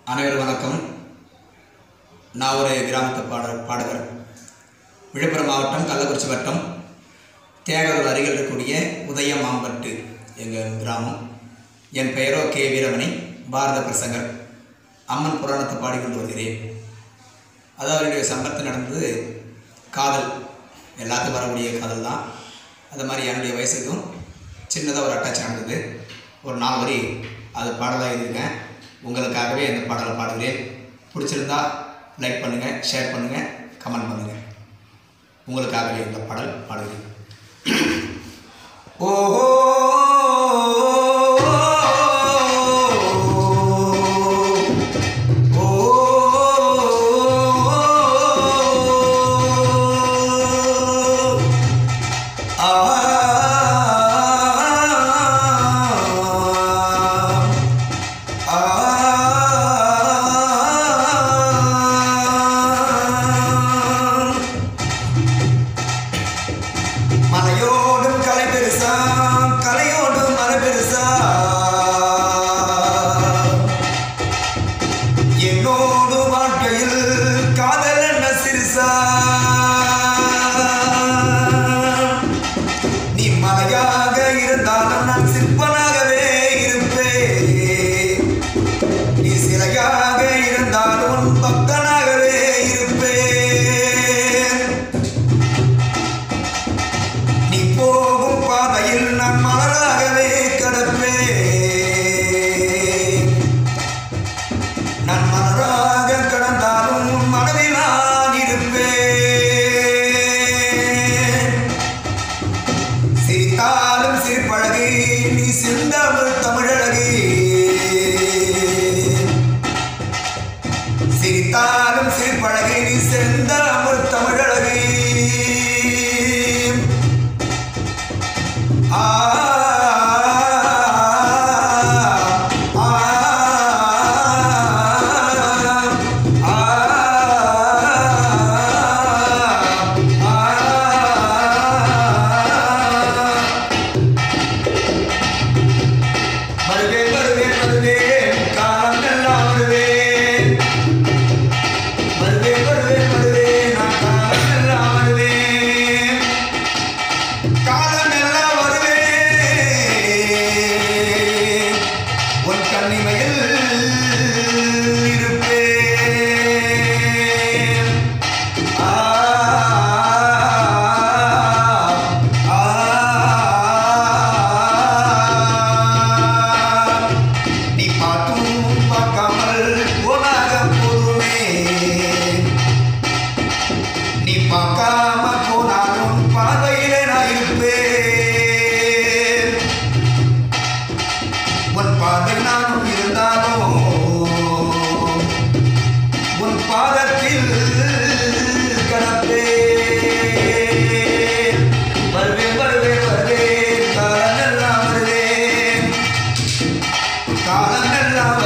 அனைவரும் வணக்கம் நான் ஒரு கிராமத்து பாடல் பாடகர் விழுப்புரம் மாவட்டம் கள்ளக்குறிச்சி வட்டம் தேகலூர் அருகில் இருக்கக்கூடிய உதய மாம்பட்டு எங்கள் கிராமம் என் பெயரோ கே வீரமணி பாரத பிரசங்கர் அம்மன் புராணத்தை பாடிக்கொண்டு வருகிறேன் அதாவது என்னுடைய சம்பத்து நடந்தது காதல் எல்லாத்துக்கும் வரக்கூடிய காதல் தான் அது மாதிரி என்னுடைய வயசுக்கும் சின்னதாக ஒரு அட்டாச் நடந்தது ஒரு நாலு வரி அது பாடலாக எழுதியிருக்கேன் உங்களுக்காகவே அந்த பாடலை பாடுகிறேன் பிடிச்சிருந்தா லைக் பண்ணுங்கள் ஷேர் பண்ணுங்கள் கமெண்ட் பண்ணுங்கள் உங்களுக்காகவே இந்த பாடல் பாடுகிறேன் ஓஹோ மலையோடும் கலை பெருசா கலையோடும் மலை பெருசா என்னோடு வாழ்க்கையில் காதல் என்ன சிறுசா நீ மலையாக இருந்தாலும் நான் சிற்பனாகவே இருப்பேன் நீ சிலையாக இருந்தாலும் உன் பக்தனாகவே இருப்பேன் நீ போகும் பாதையில் நான் மலராகவே கடப்பேன் நான் மலராக கடந்தாலும் உன் மனதில் நான் இருப்பேன் சிரித்தாலும் சிரிப்பழகி நீ சிந்தாமல் தமிழழகி சிரித்தாலும் சிரிப்பழகி நீ செந்தாமல் தமிழழகி ஆ ஆ ஆ வருவேன் வருவேன் வருவேன் காலமெல்லாம் வருவேன் வருவேன் வருவேன் வருவேன் நான் காலமெல்லாம் வருவேன் காலமெல்லாம் வருவேன் உன் கண்ணிமையில் இருப்பேன் ஆ ஆ நீ பார்த்தும் பார்க்காமல் போனாக போதுமே நீ பார்க்காம போனாலும் பார்வையிலே நான் இருப்பேன் உன் பார்வை நானும் இருந்தாலும் உன் பாதத்தில் கிடப்பேன் வருவேன் வருவேன் வருவேன் காலமெல்லாம் வருவேன் காலமெல்லாம்